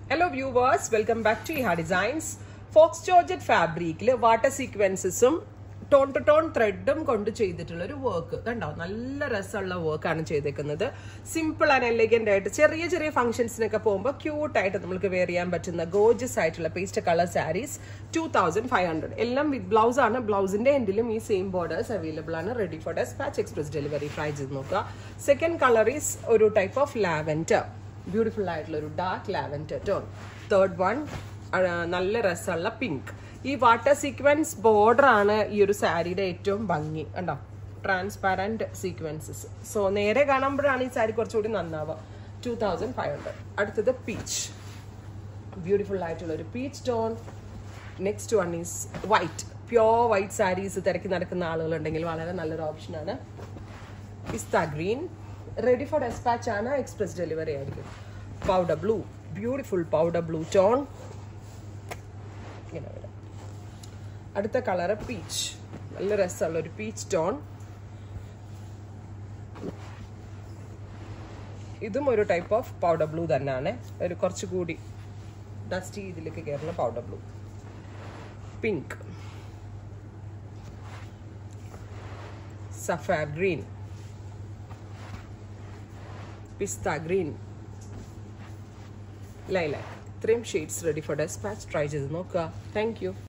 hello viewers welcome back to Iha designs faux georgette ഫാബ്രിക്കിൽ water സീക്വൻസസും tone to tone ത്രെഡും കൊണ്ട് ചെയ്തിട്ടുള്ള ഒരു വർക്ക് കണ്ടോ നല്ല രസമുള്ള വർക്കാണ് ചെയ്തേക്കുന്നത് സിമ്പിൾ ആൻഡ് എലിഗന്റ് ആയിട്ട് ചെറിയ ചെറിയ ഫംഗ്ഷൻസിനൊക്കെ പോകുമ്പോൾ ക്യൂട്ട് ആയിട്ട് നമുക്ക് വെയർ ചെയ്യാൻ പറ്റുന്ന ഗോജസ് ആയിട്ടുള്ള paste colour saris two thousand five hundred എല്ലാം വിത്ത് ബ്ലൗസ് ആണ് ബ്ലൗസിന്റെ എൻഡിലും ഈ സെയിം ബോർഡേഴ്സ് അവൈലബിൾ ആണ് ready for despatch express delivery try ചെയ്ത് നോക്കുക സെക്കൻഡ് കളർ ഈസ് ഒരു ടൈപ്പ് ഓഫ് ലാവൻഡർ ബ്യൂട്ടിഫുൾ ആയിട്ടുള്ള ഒരു dark lavender tone third one നല്ല രസമുള്ള പിങ്ക് ഈ വാട്ടർ സീക്വൻസ് ബോർഡർ ആണ് ഈ ഒരു സാരിയുടെ ഏറ്റവും ഭംഗി കണ്ടോ ട്രാൻസ്പാരന്റ് സീക്വൻസസ് സോ നേരെ കാണുമ്പോഴാണ് ഈ സാരി കുറച്ചുകൂടി നന്നാവുക ടു തൗസൻഡ് ഫൈവ് ഹൺഡ്രഡ് അടുത്തത് പീച്ച് ബ്യൂട്ടിഫുൾ ആയിട്ടുള്ള ഒരു peach tone next one is white pure white saris തിരക്കി നടക്കുന്ന ആളുകളുണ്ടെങ്കിൽ വളരെ നല്ലൊരു ഓപ്ഷനാണ് pista green ready for despatch ആണ് എക്സ്പ്രസ് ഡെലിവറി ആയിരിക്കും powder blue beautiful powder blue tone ഇങ്ങനെ വരാം അടുത്ത കളറ് പീച്ച് നല്ല രസമുള്ള ഒരു പീച്ച് ടോൺ ഇതും ഒരു ടൈപ്പ് ഓഫ് പൗഡർ ബ്ലൂ തന്നെയാണ് ഒരു കുറച്ചുകൂടി ഡസ്റ്റി ഇതിലേക്ക് കയറുന്ന പൗഡർ ബ്ലൂ പിങ്ക് സഫാർ ഗ്രീൻ പിസ്ത ഗ്രീൻ ലൈലാക്ക് ഇത്രയും shades ready for despatch try ചെയ്ത് നോക്കുക താങ്ക് യു